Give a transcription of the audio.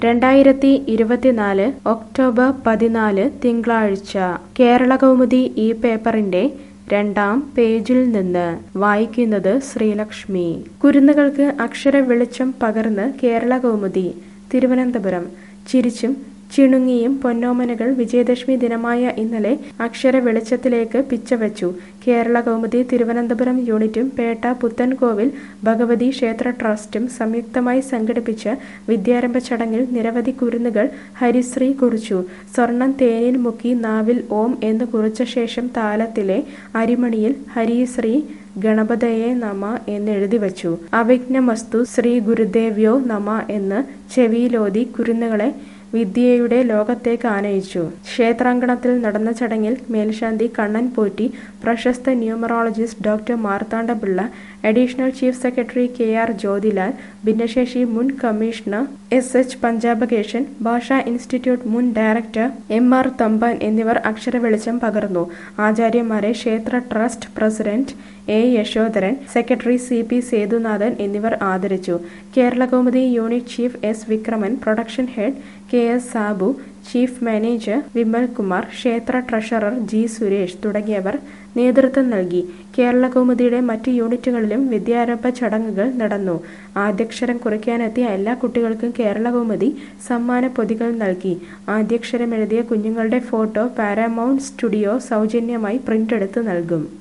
രണ്ടായിരത്തി ഇരുപത്തിനാല് ഒക്ടോബർ പതിനാല് തിങ്കളാഴ്ച കേരളകൗമുദി ഈ പേപ്പറിന്റെ രണ്ടാം പേജിൽ നിന്ന് വായിക്കുന്നത് ശ്രീലക്ഷ്മി കുരുന്നുകൾക്ക് അക്ഷര വെളിച്ചം പകർന്ന് കേരളകൗമുദി തിരുവനന്തപുരം ചിരിച്ചും ചിണുങ്ങിയും പൊന്നോമനകൾ വിജയദശമി ദിനമായ ഇന്നലെ അക്ഷര വെളിച്ചത്തിലേക്ക് പിച്ചവച്ചു കേരള കൗമുദി തിരുവനന്തപുരം യൂണിറ്റും പേട്ട പുത്തൻകോവിൽ ഭഗവതി ക്ഷേത്ര ട്രസ്റ്റും സംയുക്തമായി സംഘടിപ്പിച്ച വിദ്യാരംഭ ചടങ്ങിൽ നിരവധി കുരുന്നുകൾ ഹരിശ്രീ കുറിച്ചു സ്വർണം തേനിൽ മുക്കി നാവിൽ ഓം എന്ന് കുറിച്ച ശേഷം താലത്തിലെ അരിമണിയിൽ ഹരിശ്രീ ഗണപതയെ നമ എന്ന് എഴുതി വച്ചു അവിഘ്നമസ്തു ശ്രീ ഗുരുദേവ്യോ നമ എന്ന് ചെവിയിലോതി കുരുന്നുകളെ വിദ്യയുടെ ലോകത്തേക്ക് ആനയിച്ചു ക്ഷേത്രാങ്കണത്തിൽ നടന്ന ചടങ്ങിൽ മേൽശാന്തി കണ്ണൻ പോറ്റി പ്രശസ്ത numerologist doctor Marthandapillai additional chief secretary K R Jyothilal ഭിന്നശേഷി മുൻ കമ്മീഷണർ എസ് എച്ച് പഞ്ചാബകേശൻ ഭാഷാ ഇൻസ്റ്റിറ്റ്യൂട്ട് മുൻ ഡയറക്ടർ എം ആർ തമ്പാൻ എന്നിവർ അക്ഷര വെളിച്ചം പകർന്നു ആചാര്യന്മാരെ ക്ഷേത്ര trust president A Yashodharan secretary C P Sethunathan എന്നിവർ ആദരിച്ചു Kerala Kaumudi unit chief S Vikraman production head K S Sabu chief manager Vimal Kumar ക്ഷേത്ര ട്രഷറർ ജി സുരേഷ് തുടങ്ങിയവർ നേതൃത്വം നൽകി കേരള കൗമുദിയുടെ മറ്റ് യൂണിറ്റുകളിലും വിദ്യാരംഭ ചടങ്ങുകൾ നടന്നു ആദ്യക്ഷരം കുറിക്കാനെത്തിയ എല്ലാ കുട്ടികൾക്കും കേരള കൗമുദി സമ്മാന പൊതികൾ നൽകി ആദ്യക്ഷരം എഴുതിയ കുഞ്ഞുങ്ങളുടെ ഫോട്ടോ പാരാമൗണ്ട് സ്റ്റുഡിയോ സൗജന്യമായി പ്രിന്റെടുത്ത് നൽകും